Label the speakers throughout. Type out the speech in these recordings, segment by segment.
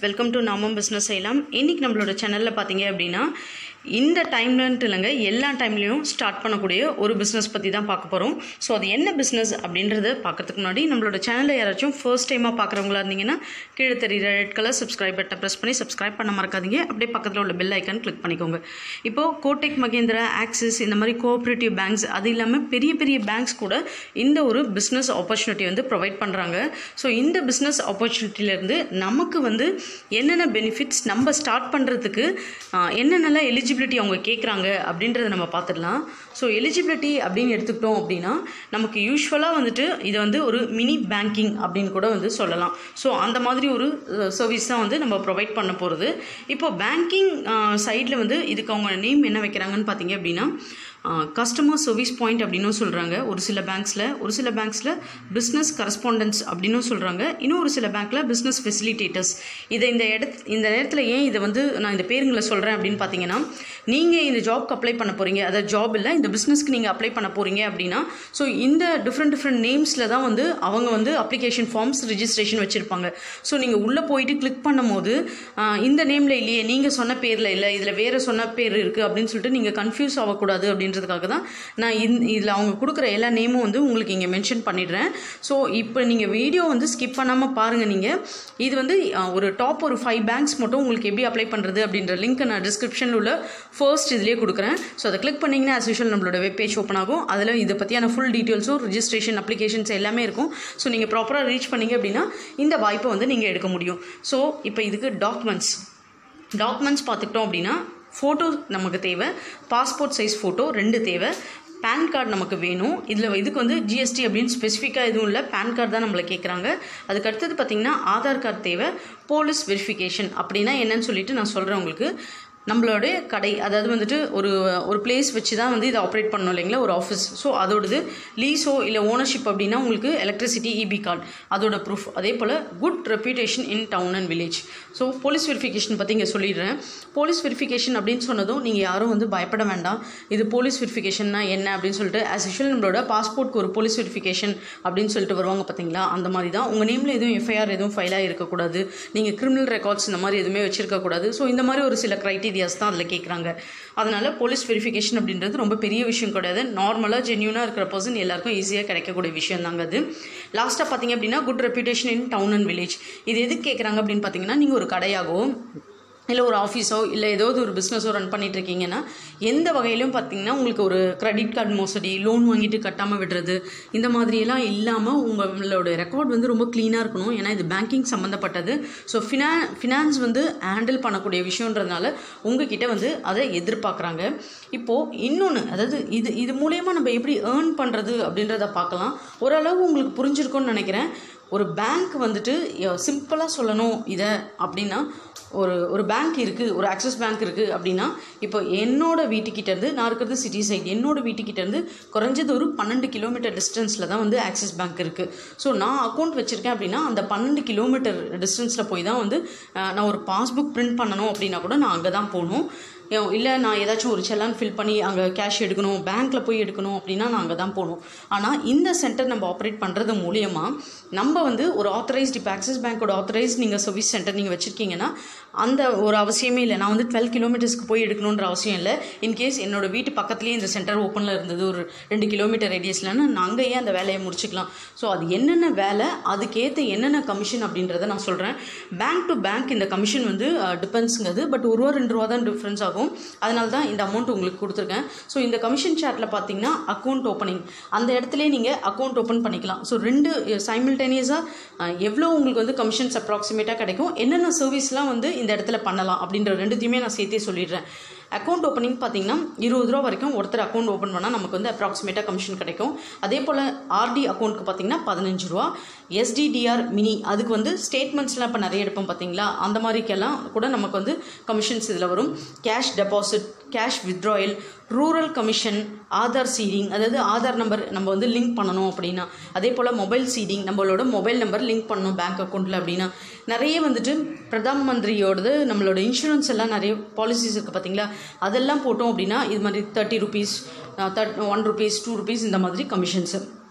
Speaker 1: welcome to நாமம் business செய்யலாம் இன்றைக்கி நம்மளோட சேனலில் பார்த்தீங்க அப்படின்னா இந்த டைம்லன்ட்டு இல்லைங்க எல்லா டைம்லேயும் ஸ்டார்ட் பண்ணக்கூடிய ஒரு பிஸ்னஸ் பற்றி தான் பார்க்க போகிறோம் ஸோ அது என்ன பிஸ்னஸ் அப்படின்றத பார்க்கறதுக்கு முன்னாடி நம்மளோட சேனலில் யாராச்சும் ஃபர்ஸ்ட் டைமாக பார்க்குறவங்களா இருந்தீங்கன்னா கீழே தெரியுற ரெட் கலர் சப்ஸ்கிரைப் பட்டனை ப்ரெஸ் பண்ணி சப்ஸ்கிரைப் பண்ண மறக்காதீங்க அப்படியே பக்கத்தில் உள்ள பெல் ஐக்கான் கிளிக் பண்ணிக்கோங்க இப்போது கோடெக் மகேந்திரா ஆக்சிஸ் இந்த மாதிரி கோஆப்ரேட்டிவ் பேங்க்ஸ் அது இல்லாமல் பெரிய பெரிய பேங்க்ஸ் கூட இந்த ஒரு பிஸ்னஸ் ஆப்பர்ச்சுனிட்டி வந்து ப்ரொவைட் பண்ணுறாங்க ஸோ இந்த பிஸ்னஸ் ஆப்பர்ச்சுனிட்டியிலேருந்து நமக்கு வந்து என்னென்ன பெனிஃபிட்ஸ் நம்ம ஸ்டார்ட் பண்ணுறதுக்கு என்னென்னலாம் எலிஜிபிலிட்டி அவங்க கேட்குறாங்க அப்படின்றத நம்ம பார்த்துடலாம் ஸோ எலிஜிபிலிட்டி அப்படின்னு எடுத்துக்கிட்டோம் அப்படின்னா நமக்கு யூஸ்வலாக வந்துட்டு இதை வந்து ஒரு மினி பேங்கிங் அப்படின்னு கூட வந்து சொல்லலாம் ஸோ அந்த மாதிரி ஒரு சர்வீஸ் தான் வந்து நம்ம ப்ரொவைட் பண்ண போகிறது இப்போ பேங்கிங் சைடில் வந்து இதுக்கு அவங்க நேம் என்ன வைக்கிறாங்கன்னு பார்த்தீங்க அப்படின்னா கஸ்டமர் சர்வீஸ் பாயிண்ட் அப்படின்னும் சொல்கிறாங்க ஒரு சில பேங்க்ஸில் ஒரு சில பேங்க்ஸில் பிஸ்னஸ் கரஸ்பாண்டன்ஸ் அப்படின்னும் சொல்கிறாங்க இன்னும் ஒரு சில பேங்க்கில் பிஸ்னஸ் ஃபெசிலிட்டேட்டர்ஸ் இதை இந்த இடத் இந்த நேரத்தில் ஏன் இதை வந்து நான் இந்த பேருங்களை சொல்கிறேன் அப்படின்னு பார்த்தீங்கன்னா நீங்கள் இந்த ஜாப்க்கு அப்ளை பண்ண போகிறீங்க அதாவது ஜாப் இல்லை இந்த பிஸ்னஸ்க்கு நீங்கள் அப்ளை பண்ண போகிறீங்க அப்படின்னா ஸோ இந்த டிஃப்ரெண்ட் டிஃப்ரெண்ட் நேம்ஸில் தான் வந்து அவங்க வந்து அப்ளிகேஷன் ஃபார்ம்ஸ் ரிஜிஸ்ட்ரேஷன் வச்சுருப்பாங்க ஸோ நீங்கள் உள்ளே போயிட்டு கிளிக் பண்ணும்போது இந்த நேமில் இல்லையே நீங்கள் சொன்ன பேரில் இல்லை இதில் வேறு சொன்ன பேர் இருக்குது அப்படின்னு சொல்லிட்டு நீங்கள் கன்ஃபியூஸ் ஆகக்கூடாது அப்படின்றதுக்காக தான் நான் இந் இதில் அவங்க கொடுக்குற எல்லா நேமும் வந்து உங்களுக்கு இங்கே மென்ஷன் பண்ணிடுறேன் ஸோ இப்போ நீங்கள் வீடியோ வந்து ஸ்கிப் பண்ணாமல் பாருங்கள் நீங்கள் இது வந்து ஒரு டாப் ஒரு ஃபைவ் பேங்க்ஸ் மட்டும் உங்களுக்கு எப்படி அப்ளை பண்ணுறது அப்படின்ற லிங்க் நான் டிஸ்கிரிப்ஷனில் உள்ள ஃபர்ஸ்ட் இதிலே கொடுக்குறேன் ஸோ அதை கிளிக் பண்ணிங்கன்னா ஆஸ் யூஷுவல் நம்மளோட வெப் பேஜ் ஓப்பன் ஆகும் அதில் இதை பற்றியான ஃபுல் டீட்டெயில்ஸும் ரிஜிஸ்ட்ரேஷன் அப்ளிகேஷன்ஸ் எல்லாமே இருக்கும் ஸோ நீங்கள் ப்ராப்பராக ரீச் பண்ணிங்க அப்படின்னா இந்த வாய்ப்பை வந்து நீங்கள் எடுக்க முடியும் ஸோ இப்போ இதுக்கு டாக்குமெண்ட்ஸ் டாக்குமெண்ட்ஸ் பார்த்துக்கிட்டோம் அப்படின்னா ஃபோட்டோ நமக்கு தேவை பாஸ்போர்ட் சைஸ் ஃபோட்டோ ரெண்டு தேவை பேன் கார்டு நமக்கு வேணும் இதில் இதுக்கு வந்து ஜிஎஸ்டி அப்படின்னு ஸ்பெசிஃபிக்காக எதுவும் இல்லை பேன் கார்டு தான் நம்மளை கேட்குறாங்க அதுக்கு அடுத்தது பார்த்திங்கன்னா ஆதார் கார்டு தேவை போலீஸ் வெரிஃபிகேஷன் அப்படின்னா என்னன்னு சொல்லிட்டு நான் சொல்கிறேன் உங்களுக்கு நம்மளோடைய கடை அதாவது வந்துட்டு ஒரு ஒரு பிளேஸ் வச்சு தான் வந்து இதை ஆப்ரேட் பண்ணணும் இல்லைங்களா ஒரு ஆஃபீஸ் ஸோ அதோடது லீஸோ இல்லை ஓனர்ஷிப் அப்படின்னா உங்களுக்கு எலக்ட்ரிசிட்டி இபி கார்டு அதோட ப்ரூஃப் அதே போல் good reputation in town and village so police verification பற்றி இங்கே சொல்லிடுறேன் போலீஸ் வெரிஃபிகேஷன் அப்படின்னு சொன்னதும் நீங்கள் யாரும் வந்து பயப்பட வேண்டாம் இது போலீஸ் வெரிஃபிகேஷன்னா என்ன அப்படின்னு சொல்லிட்டு ஆஸ் யூஷுவல் நம்மளோட பாஸ்போர்ட்க்கு ஒரு போலீஸ் வெரிஃபிகேஷன் அப்படின்னு சொல்லிட்டு வருவாங்க பார்த்தீங்களா அந்த மாதிரி தான் உங்கள் நேமில் எதுவும் எஃப்ஐஆர் எதுவும் ஃபைலாக இருக்கக்கூடாது நீங்கள் கிரிமினல் ரெக்கார்ட்ஸ் இந்த மாதிரி எதுவுமே வச்சிருக்கக்கூடாது ஸோ இந்த மாதிரி ஒரு சில க்ரைட்டீரியா க்ரைட்டீரியாஸ் தான் அதில் கேட்குறாங்க அதனால் போலீஸ் வெரிஃபிகேஷன் அப்படின்றது ரொம்ப பெரிய விஷயம் கிடையாது நார்மலாக ஜென்யூனாக இருக்கிற பர்சன் எல்லாருக்கும் ஈஸியாக கிடைக்கக்கூடிய விஷயம் தாங்க அது லாஸ்ட்டாக பார்த்தீங்க அப்படின்னா good reputation in town and village இது எதுக்கு கேட்குறாங்க அப்படின்னு பார்த்தீங்கன்னா நீங்கள் ஒரு கடையாகவோ இல்லை ஒரு ஆஃபீஸோ இல்லை ஏதாவது ஒரு பிஸ்னஸோ ரன் பண்ணிட்டு இருக்கீங்கன்னா எந்த வகையிலும் பார்த்தீங்கன்னா உங்களுக்கு ஒரு கிரெடிட் கார்டு மோசடி லோன் வாங்கிட்டு கட்டாமல் விடுறது இந்த மாதிரியெல்லாம் இல்லாமல் உங்களோட ரெக்கார்ட் வந்து ரொம்ப க்ளீனாக இருக்கணும் ஏன்னா இது பேங்கிங் சம்மந்தப்பட்டது ஸோ ஃபினா ஃபினான்ஸ் வந்து ஹேண்டில் பண்ணக்கூடிய விஷயன்றதுனால உங்ககிட்ட வந்து அதை எதிர்பார்க்குறாங்க இப்போது இன்னொன்று அதாவது இது இது மூலயமா நம்ம எப்படி ஏர்ன் பண்ணுறது அப்படின்றத பார்க்கலாம் ஓரளவு உங்களுக்கு புரிஞ்சிருக்கும்னு நினைக்கிறேன் ஒரு பேங்க் வந்துட்டு சிம்பிளாக சொல்லணும் இதை அப்படின்னா ஒரு ஒரு பேங்க் இருக்குது ஒரு ஆக்சிஸ் பேங்க் இருக்குது அப்படின்னா இப்போ என்னோடய வீட்டுக்கிட்டேருந்து நான் இருக்கிறது சிட்டி சைட் என்னோடய வீட்டுக்கிட்டேருந்து குறைஞ்சது ஒரு பன்னெண்டு கிலோமீட்டர் டிஸ்டன்ஸில் தான் வந்து ஆக்சிஸ் பேங்க் இருக்குது ஸோ நான் அக்கௌண்ட் வச்சுருக்கேன் அப்படின்னா அந்த பன்னெண்டு கிலோமீட்டர் டிஸ்டன்ஸில் போய் தான் வந்து நான் ஒரு பாஸ்புக் பிரிண்ட் பண்ணணும் அப்படின்னா கூட நான் அங்கே தான் போகணும் இல்லை நான் ஏதாச்சும் ஒரு செல்லான் ஃபில் பண்ணி அங்கே கேஷ் எடுக்கணும் பேங்க்கில் போய் எடுக்கணும் அப்படின்னா நான் அங்கே தான் போகணும் ஆனால் இந்த சென்டர் நம்ம ஆப்ரேட் பண்ணுறது மூலியமாக நம்ம வந்து ஒரு ஆத்தரைஸ்டு இப்போ ஆக்சிஸ் பேங்க்கோட ஆத்தரைஸ்ட் நீங்கள் சர்வீஸ் சென்டர் நீங்கள் வச்சுருக்கீங்கன்னா அந்த ஒரு அவசியமே இல்லை நான் வந்து டுவெல் கிலோமீட்டர்ஸ்க்கு போய் எடுக்கணுன்ற அவசியம் இல்லை இன்கேஸ் என்னோட வீட்டு பக்கத்துலேயே இந்த சென்டர் ஓப்பனில் இருந்தது ஒரு ரெண்டு கிலோமீட்டர் ரேடியஸ்லன்னு நான் அங்கேயே அந்த வேலையை முடிச்சுக்கலாம் ஸோ அது என்னென்ன வேலை அதுக்கேற்ற என்னென்ன கமிஷன் அப்படின்றத நான் சொல்கிறேன் பேங்க் டு பேங்க் இந்த கமிஷன் வந்து டிபெண்ட்ஸுங்கிறது பட் ஒரு ரூபா ரெண்டு ரூபா தான் டிஃப்ரென்ஸ் ஆகும் அதனால தான் இந்த அமௌண்ட் உங்களுக்கு கொடுத்துருக்கேன் ஸோ இந்த கமிஷன் சார்ட்டில் பார்த்தீங்கன்னா அக்கௌண்ட் ஓப்பனிங் அந்த இடத்துல நீங்கள் அக்கௌண்ட் ஓப்பன் பண்ணிக்கலாம் ஸோ ரெண்டு சைமில்டேனியஸாக எவ்வளோ உங்களுக்கு வந்து கமிஷன்ஸ் அப்ராக்சிமேட்டாக கிடைக்கும் என்னென்ன சர்வீஸ்லாம் வந்து இந்த இடத்துல பண்ணலாம் அப்படின்ற ரெண்டுத்தையுமே நான் சேர்த்தே சொல்லிடுறேன் அக்கௌண்ட் ஓப்பனிங் பார்த்தீங்கன்னா இருபது ரூபா வரைக்கும் ஒருத்தர் அக்கௌண்ட் ஓப்பன் பண்ணால் நமக்கு வந்து அப்ராக்சிமேட்டாக கமிஷன் கிடைக்கும் அதே போல் ஆர்டி அக்கௌண்ட்டுக்கு பார்த்தீங்கன்னா பதினஞ்சு ரூபா எஸ்டிடிஆர் மினி அதுக்கு வந்து ஸ்டேட்மெண்ட்ஸ்லாம் இப்போ நிறைய எடுப்போம் பார்த்தீங்களா அந்த மாதிரிக்கெல்லாம் கூட நமக்கு வந்து கமிஷன்ஸ் இதில் வரும் cash deposit cash withdrawal rural commission Aadhaar seeding அதாவது ஆதார் நம்பர் நம்ம வந்து லிங்க் பண்ணணும் அப்படின்னா அதே போல் மொபைல் சீடிங் நம்மளோட மொபைல் நம்பர் லிங்க் பண்ணணும் பேங்க் அக்கௌண்ட்டில் அப்படின்னா நிறைய வந்துட்டு பிரதான் மந்திரியோடது நம்மளோட இன்சூரன்ஸ் எல்லாம் நிறைய பாலிசிஸ் இருக்குது பார்த்தீங்களா அதெல்லாம் போட்டோம் அப்படின்னா இது மாதிரி thirty rupees thirty one rupees two rupees இந்த மாதிரி கமிஷன்ஸு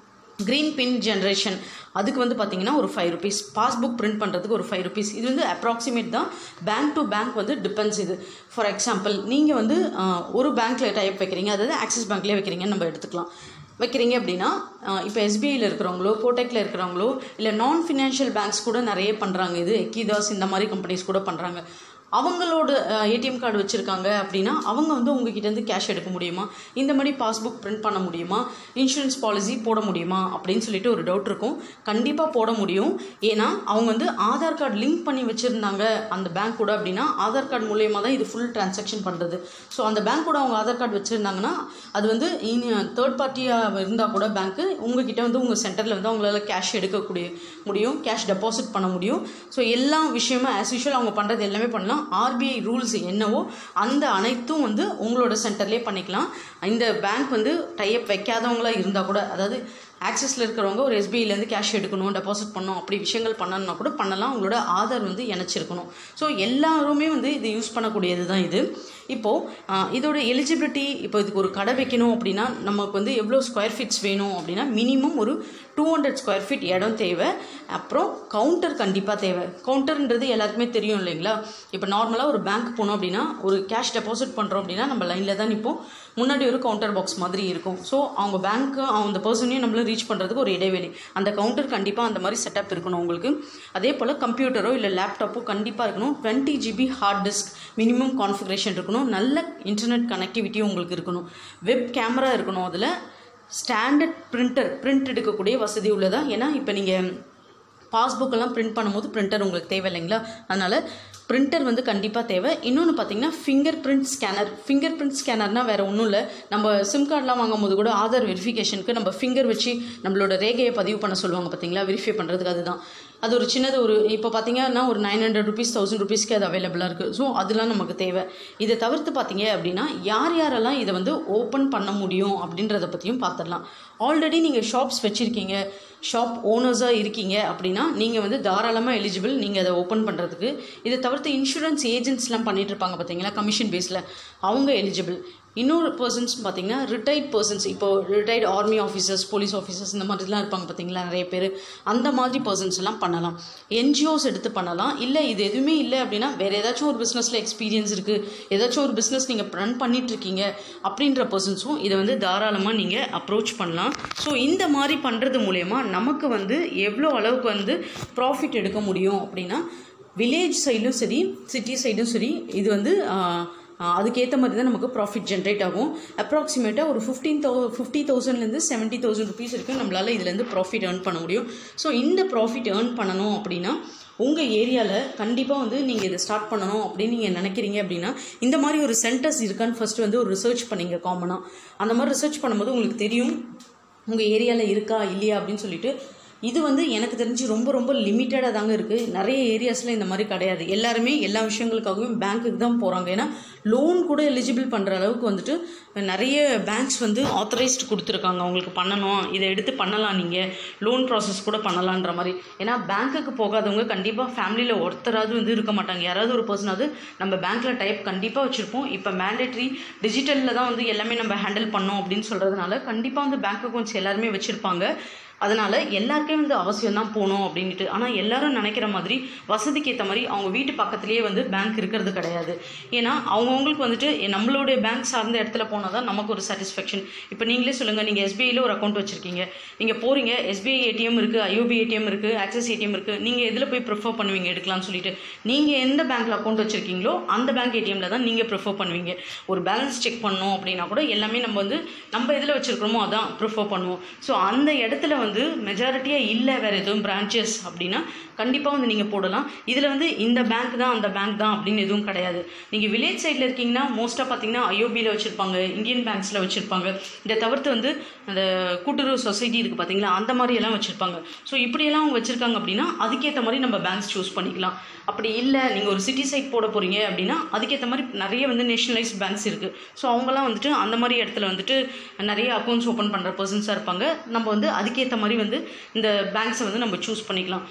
Speaker 1: க்ரீன் பின் ஜென்ரேஷன் அதுக்கு வந்து பார்த்தீங்கன்னா ஒரு ஃபைவ் ருபீஸ் பாஸ்புக் பிரிண்ட் பண்ணுறதுக்கு ஒரு ஃபைவ் ருபீஸ் இது வந்து அப்ராக்சிமேட் தான் பேங்க் டு பேங்க் வந்து டிபெண்ட்ஸ் இது ஃபார் எக்ஸாம்பிள் நீங்கள் வந்து ஆஹ், ஒரு பேங்க்கில் டைப் வைக்கிறீங்க அதாவது ஆக்சிஸ் பேங்க்லேயே வைக்கிறீங்கன்னு நம்ம எடுத்துக்கலாம் வைக்கிறீங்க அப்படின்னா இப்போ எஸ்பிஐயில் இருக்கிறவங்களோ கோடெக்கில் இருக்கிறவங்களோ இல்லை நான் ஃபினான்ஷியல் பேங்க்ஸ் கூட நிறைய பண்ணுறாங்க இது எக்கிதாஸ் இந்த மாதிரி கம்பெனிஸ் கூட பண்ணுறாங்க அவங்களோட ஏடிஎம் கார்டு வச்சுருக்காங்க அப்படின்னா அவங்க வந்து உங்ககிட்டேருந்து கேஷ் எடுக்க முடியுமா இந்த மாதிரி பாஸ்புக் பிரிண்ட் பண்ண முடியுமா இன்சூரன்ஸ் பாலிசி போட முடியுமா அப்படின்னு சொல்லிட்டு ஒரு டவுட் இருக்கும் கண்டிப்பாக போட முடியும் ஏன்னா அவங்க வந்து ஆதார் கார்டு லிங்க் பண்ணி வச்சுருந்தாங்க அந்த பேங்க் கூட அப்படின்னா ஆதார் கார்டு மூலயமா தான் இது ஃபுல் டிரான்சாக்ஷன் பண்ணுறது ஸோ அந்த பேங்க் கூட அவங்க ஆதார் கார்டு வச்சுருந்தாங்கன்னா அது வந்து தேர்ட் பார்ட்டியாக இருந்தால் கூட பேங்க்கு உங்ககிட்ட வந்து உங்கள் சென்டரில் வந்து அவங்களால கேஷ் எடுக்கக்கூடிய முடியும் கேஷ் டெபாசிட் பண்ண முடியும் ஸோ எல்லா விஷயமும் ஆஸ் யூஷுவல் அவங்க பண்ணுறது எல்லாமே பண்ணலாம் ஆர்பிஐ ரூல்ஸ் என்னவோ அந்த அனைத்தும் வந்து உங்களோட சென்டர்லேயே பண்ணிக்கலாம் இந்த பேங்க் வந்து டைப் வைக்காதவங்களா இருந்தால் கூட அதாவது ஆக்சிஸில் இருக்கிறவங்க ஒரு எஸ்பிஐலேருந்து கேஷ் எடுக்கணும் டெபாசிட் பண்ணணும் அப்படி விஷயங்கள் பண்ணணும்னா கூட பண்ணலாம் உங்களோட ஆதார் வந்து இணைச்சிருக்கணும் ஸோ எல்லாருமே வந்து இது யூஸ் பண்ணக்கூடியது தான் இது இப்போது இதோட எலிஜிபிலிட்டி இப்போ இதுக்கு ஒரு கடை வைக்கணும் அப்படின்னா நமக்கு வந்து எவ்வளோ ஸ்கொயர் ஃபீட்ஸ் வேணும் அப்படின்னா மினிமம் ஒரு டூ ஹண்ட்ரட் ஸ்கொயர் ஃபீட் இடம் தேவை அப்புறம் கவுண்டர் கண்டிப்பாக தேவை கவுண்டர்ன்றது எல்லாருக்குமே தெரியும் இல்லைங்களா இப்போ நார்மலாக ஒரு பேங்க் போனோம் அப்படின்னா ஒரு கேஷ் டெபாசிட் பண்ணுறோம் அப்படின்னா நம்ம லைனில் தான் நிற்போம் முன்னாடி ஒரு கவுண்டர் பாக்ஸ் மாதிரி இருக்கும் ஸோ அவங்க பேங்க்கு அந்த பர்சனையும் நம்மள ரீச் பண்ணுறதுக்கு ஒரு இடைவெளி அந்த கவுண்டர் கண்டிப்பாக அந்த மாதிரி செட்டப் இருக்கணும் உங்களுக்கு அதே போல் கம்ப்யூட்டரோ இல்லை லேப்டாப்போ கண்டிப்பாக இருக்கணும் twenty GB hard disk minimum configuration இருக்கணும் நல்ல இன்டர்நெட் கனெக்டிவிட்டியும் உங்களுக்கு இருக்கணும் வெப் கேமரா இருக்கணும் அதில் ஸ்டாண்டர்ட் பிரிண்டர் பிரிண்ட் எடுக்கக்கூடிய வசதி உள்ளதா ஏன்னா இப்போ நீங்கள் பாஸ்புக்கெல்லாம் பிரிண்ட் பண்ணும்போது பிரிண்டர் உங்களுக்கு தேவை இல்லைங்களா அதனால் பிரிண்டர் வந்து கண்டிப்பாக தேவை இன்னொன்று பார்த்தீங்கன்னா fingerprint scanner fingerprint ஸ்கேனர்னால் வேறு ஒன்றும் இல்லை நம்ம சிம் கார்டெலாம் வாங்கும்போது கூட ஆதார் வெரிஃபிகேஷனுக்கு நம்ம ஃபிங்கர் வச்சு நம்மளோட ரேகையை பதிவு பண்ண சொல்லுவாங்க பார்த்தீங்களா வெரிஃபை பண்ணுறதுக்கு அதுதான் அது ஒரு சின்னது ஒரு இப்போ பார்த்தீங்கன்னா ஒரு நைன் ஹண்ட்ரட் ருபீஸ் தௌசண்ட் ருபீஸ்க்கு அது அவைலபிளாக இருக்குது ஸோ அதெல்லாம் நமக்கு தேவை இதை தவிர்த்து பார்த்தீங்க அப்படின்னா யார் யாரெல்லாம் இதை வந்து ஓப்பன் பண்ண முடியும் அப்படின்றத பற்றியும் பார்த்துடலாம் ஆல்ரெடி நீங்கள் ஷாப்ஸ் வச்சுருக்கீங்க ஷாப் ஓனர்ஸாக இருக்கீங்க அப்படின்னா நீங்கள் வந்து தாராளமாக எலிஜிபிள் நீங்கள் அதை ஓப்பன் பண்ணுறதுக்கு இதை தவிர்த்து இன்சூரன்ஸ் ஏஜென்ட்ஸ்லாம் பண்ணிட்டு இருப்பாங்க பார்த்தீங்களா கமிஷன் பேஸில் அவங்க எலிஜிபிள் இன்னொரு பர்சன்ஸ் பார்த்தீங்கன்னா ரிட்டையர்ட் பர்சன்ஸ் இப்போ retired army officers police officers இந்த மாதிரிலாம் இருப்பாங்க பார்த்தீங்களா நிறைய பேர் அந்த மாதிரி பர்சன்ஸ் எல்லாம் பண்ணலாம் என்ஜிஓஸ் எடுத்து பண்ணலாம் இல்லை இது எதுவுமே இல்லை அப்படின்னா வேறு ஏதாச்சும் ஒரு பிஸ்னஸில் எக்ஸ்பீரியன்ஸ் இருக்குது ஏதாச்சும் ஒரு பிஸ்னஸ் நீங்கள் ரன் பண்ணிட்டு இருக்கீங்க அப்படின்ற பர்சன்ஸும் இதை வந்து தாராளமாக நீங்கள் அப்ரோச் பண்ணலாம் ஸோ இந்த மாதிரி பண்ணுறது மூலயமா நமக்கு வந்து எவ்வளோ அளவுக்கு வந்து ப்ராஃபிட் எடுக்க முடியும் அப்படின்னா வில்லேஜ் சைடும் சரி சிட்டி சைடும் சரி இது வந்து ஆஹ், ஆஹ், அதுக்கேற்ற மாதிரி தான் நமக்கு ப்ராஃபிட் ஜென்ரேட் ஆகும் அப்ராக்சிமேட்டாக ஒரு ஃபிஃப்டீன் தௌ ஃபிஃப்டி தௌசண்ட்லேருந்து செவன்ட்டி தௌசண்ட் ருபீஸ் வரைக்கும் நம்மளால் இதுலேருந்து ப்ராஃபிட் ஏர்ன் பண்ண முடியும் ஸோ இந்த ப்ராஃபிட் ஏர்ன் பண்ணணும் அப்படின்னா உங்கள் ஏரியாவில் கண்டிப்பாக வந்து நீங்கள் இதை ஸ்டார்ட் பண்ணணும் அப்படின்னு நீங்கள் நினைக்கிறீங்க அப்படின்னா இந்த மாதிரி ஒரு சென்டர்ஸ் இருக்கான்னு ஃபர்ஸ்ட் வந்து ஒரு ரிசர்ச் பண்ணீங்க காமனாக அந்த மாதிரி ரிசர்ச் பண்ணும்போது உங்களுக்கு தெரியும் உங்கள் ஏரியாவில் இருக்கா இல்லையா அப்படின்னு சொல்லிட்டு இது வந்து எனக்கு தெரிஞ்சு ரொம்ப ரொம்ப லிமிட்டடாக தாங்க இருக்குது நிறைய ஏரியாஸில் இந்த மாதிரி கிடையாது எல்லாருமே எல்லா விஷயங்களுக்காகவும் பேங்க்குக்கு தான் போகிறாங்க ஏன்னா லோன் கூட எலிஜிபிள் பண்ணுற அளவுக்கு வந்துட்டு நிறைய பேங்க்ஸ் வந்து ஆத்தரைஸ்டு கொடுத்துருக்காங்க அவங்களுக்கு பண்ணணும் இதை எடுத்து பண்ணலாம் நீங்கள் லோன் ப்ராசஸ் கூட பண்ணலான்ற மாதிரி ஏன்னா பேங்க்குக்கு போகாதவங்க கண்டிப்பாக ஃபேமிலியில் ஒருத்தராவது வந்து இருக்க மாட்டாங்க யாராவது ஒரு பர்சனாவது நம்ம பேங்க்கில் டைப் கண்டிப்பாக வச்சுருப்போம் இப்போ மேண்டேட்ரி டிஜிட்டலில் தான் வந்து எல்லாமே நம்ம ஹேண்டில் பண்ணோம் அப்படின்னு சொல்கிறதுனால கண்டிப்பாக வந்து பேங்க் அக்கௌண்ட்ஸ் எல்லாருமே வச்சுருப்பாங்க அதனால் எல்லாருக்கே வந்து அவசியம் தான் போகணும் அப்படின்ட்டு ஆனால் எல்லாரும் நினைக்கிற மாதிரி வசதிக்கு ஏற்ற மாதிரி அவங்க வீட்டு பக்கத்துலேயே வந்து பேங்க் இருக்கிறது கிடையாது ஏன்னா அவங்கவுங்களுக்கு வந்துட்டு நம்மளுடைய பேங்க் சார்ந்த இடத்துல போனால் தான் நமக்கு ஒரு சாட்டிஸ்ஃபேக்ஷன் இப்போ நீங்களே சொல்லுங்கள் நீங்கள் எஸ்பிஐயில் ஒரு அக்கௌண்ட் வச்சுருக்கீங்க நீங்கள் போகிறீங்க எஸ்பிஐ ஏடிஎம் இருக்குது ஐஓபி ஏடிஎம் இருக்குது ஆக்சிஸ் ஏடிஎம் இருக்குது நீங்கள் எதில் போய் ப்ரிஃபர் பண்ணுவீங்க எடுக்கலாம்னு சொல்லிட்டு நீங்கள் எந்த பேங்க்கில் அக்கௌண்ட் வச்சுருக்கீங்களோ அந்த பேங்க் ஏடிஎம்மில் தான் நீங்கள் ப்ரிஃபர் பண்ணுவீங்க ஒரு பேலன்ஸ் செக் பண்ணணும் அப்படின்னா கூட எல்லாமே நம்ம வந்து நம்ம எதில் வச்சுருக்கிறோமோ அதான் ப்ரிஃபர் பண்ணுவோம் ஸோ அந்த இடத்துல வந்து மெஜாரிட்டியாக இல்லை வேறு எதுவும் பிரான்ச்சஸ் அப்படின்னா கண்டிப்பாக வந்து நீங்கள் போடலாம் இதில் வந்து இந்த பேங்க் தான் அந்த பேங்க் தான் அப்படின்னு எதுவும் கிடையாது நீங்கள் வில்லேஜ் சைடில் இருக்கீங்கன்னா மோஸ்ட்டாக பார்த்தீங்கன்னா ஐஓபியில் வச்சுருப்பாங்க இந்தியன் பேங்க்ஸில் வச்சுருப்பாங்க இதை தவிர்த்து வந்து அந்த கூட்டுறவு சொசைட்டி இருக்குது பார்த்தீங்களா அந்த மாதிரி எல்லாம் வச்சுருப்பாங்க ஸோ இப்படியெல்லாம் அவங்க வச்சுருக்காங்க அப்படின்னா அதுக்கேற்ற மாதிரி நம்ம பேங்க்ஸ் சூஸ் பண்ணிக்கலாம் அப்படி இல்லை நீங்கள் ஒரு சிட்டி சைட் போட போகிறீங்க அப்படின்னா அதுக்கேற்ற மாதிரி நிறைய வந்து நேஷனலைஸ்ட் பேங்க்ஸ் இருக்குது ஸோ அவங்களாம் வந்துட்டு அந்த மாதிரி இடத்துல வந்துட்டு நிறைய அக்கௌண்ட்ஸ் ஓப்பன் பண்ணுற பர்சன்ஸாக இருப்பாங்க நம்ம வந்து அதுக்கேற்ற மாதிரி வந்து இந்த பேங்க்ஸை வந்து நம்ம சூஸ் பண்ணிக்கலாம் ஸோ நீங்கள்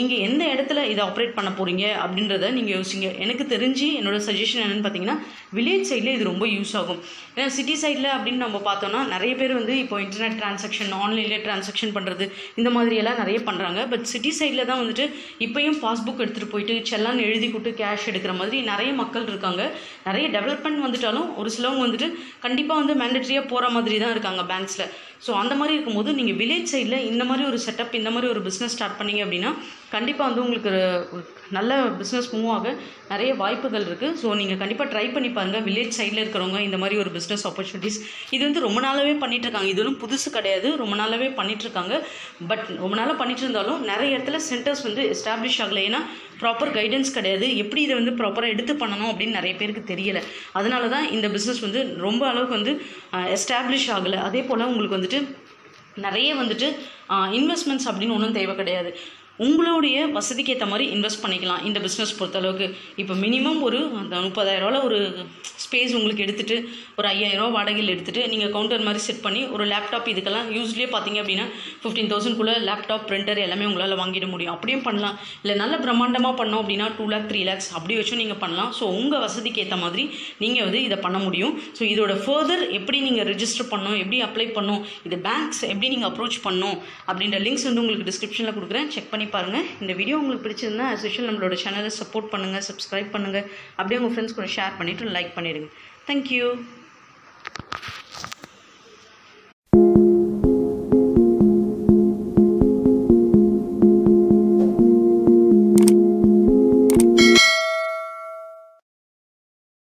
Speaker 1: நீங்கள் எந்த இடத்துல இதை ஆப்ரேட் பண்ண போகிறீங்க அப்படின்றத நீங்கள் யோசிங்க எனக்கு தெரிஞ்சு என்னோட சஜஷன் என்னென்னு பார்த்தீங்கன்னா வில்லேஜ் சைடில் இது ரொம்ப யூஸ் ஆகும் ஏன்னா சிட்டி சைடில் அப்படின்னு நம்ம பார்த்தோம்னா நிறைய பேர் வந்து இப்போ இன்டர்நெட் டிரான்சாக்ஷன் ஆன்லைனில் டிரான்சாக்ஷன் பண்ணுறது இந்த மாதிரியெல்லாம் நிறைய பண்ணுறாங்க பட் சிட்டி சைடில் தான் வந்துட்டு இப்போயும் பாஸ்புக் எடுத்துகிட்டு போயிட்டு செல்லான் எழுதி கொடுத்து கேஷ் எடுக்கிற மாதிரி நிறைய மக்கள் இருக்காங்க நிறைய டெவலப்மெண்ட் வந்துட்டாலும் ஒரு சிலவங்க வந்துட்டு கண்டிப்பாக வந்து மேண்டட்ரியாக போகிற மாதிரி தான் இருக்காங்க பேங்க்ஸில் ஸோ அந்த மாதிரி இருக்கும்போது நீங்கள் வில்லேஜ் சைடில் இந்த மாதிரி ஒரு செட்டப் இந்த மாதிரி ஒரு பிஸ்னஸ் ஸ்டார்ட் பண்ணீங்க அப்படின்னா கண்டிப்பாக வந்து உங்களுக்கு ஒரு- ஒரு நல்ல பிஸ்னஸ் மூவ் ஆக நிறைய வாய்ப்புகள் இருக்குது ஸோ நீங்கள் கண்டிப்பாக ட்ரை பண்ணி பாருங்கள் வில்லேஜ் சைடில் இருக்கிறவங்க இந்த மாதிரி ஒரு பிஸ்னஸ் ஆப்பர்ச்சுனிட்டிஸ் இது வந்து ரொம்ப நாளாகவே பண்ணிட்டு இருக்காங்க இது ஒன்றும் புதுசு கிடையாது ரொம்ப நாளாகவே பண்ணிட்டு இருக்காங்க பட் ரொம்ப நாளாக பண்ணிட்டு இருந்தாலும் நிறைய இடத்துல சென்டர்ஸ் வந்து எஸ்டாப்ளிஷ் ஆகலை ஏன்னா ப்ராப்பர் கைடன்ஸ் கிடையாது எப்படி இதை வந்து ப்ராப்பராக எடுத்து பண்ணணும் அப்படின்னு நிறைய பேருக்கு தெரியல அதனால தான் இந்த பிஸ்னஸ் வந்து ரொம்ப அளவுக்கு வந்து எஸ்டாப்ளிஷ் ஆகலை அதே போல் உங்களுக்கு வந்துட்டு நிறைய வந்துட்டு இன்வெஸ்ட்மெண்ட்ஸ் அப்படின்னு ஒன்றும் தேவை கிடையாது உங்களுடைய வசதிக்கு ஏற்ற மாதிரி இன்வெஸ்ட் பண்ணிக்கலாம் இந்த பிஸ்னஸ் பொறுத்தளவுக்கு இப்போ மினிமம் ஒரு அந்த முப்பதாயிரரூவாவில் ஒரு ஸ்பேஸ் உங்களுக்கு எடுத்துகிட்டு ஒரு ஐயாயிரரூவா வாடகையில் எடுத்துகிட்டு நீங்கள் கவுண்டர் மாதிரி செட் பண்ணி ஒரு லேப்டாப் இதுக்கெல்லாம் யூஸ்லேயே பார்த்தீங்க அப்படின்னா ஃபிஃப்டீன் தௌசண்ட்குள்ளே லேப்டாப் பிரிண்டர் எல்லாமே உங்களால் வாங்கிட முடியும் அப்படியும் பண்ணலாம் இல்லை நல்ல பிரம்மாண்டமாக பண்ணோம் அப்படின்னா டூ லேக் த்ரீ லேக்ஸ் அப்படி வச்சும் நீங்கள் பண்ணலாம் ஸோ உங்கள் வசதிக்கு ஏற்ற மாதிரி நீங்கள் வந்து இதை பண்ண முடியும் ஸோ இதோட ஃபர்தர் எப்படி நீங்கள் ரெஜிஸ்டர் பண்ணணும் எப்படி அப்ளை பண்ணணும் இது பேங்க்ஸ் எப்படி நீங்கள் அப்ரோச் பண்ணணும் அப்படின்ற லிங்க்ஸ் வந்து உங்களுக்கு டிஸ்கிரிப்ஷனில் கொடுக்குறேன் செக் பண்ணி பாருங்கள் இந்த வீடியோ உங்களுக்கு பிடிச்சிருந்தா as usual நம்மளோட சேனலை சப்போர்ட் பண்ணுங்கள் சப்ஸ்கிரைப் பண்ணுங்கள் அப்படியே உங்கள் ஃப்ரெண்ட்ஸ் கூட ஷேர் பண்ணிவிட்டு லைக் பண்ணிடுங்க தேங்க்யூ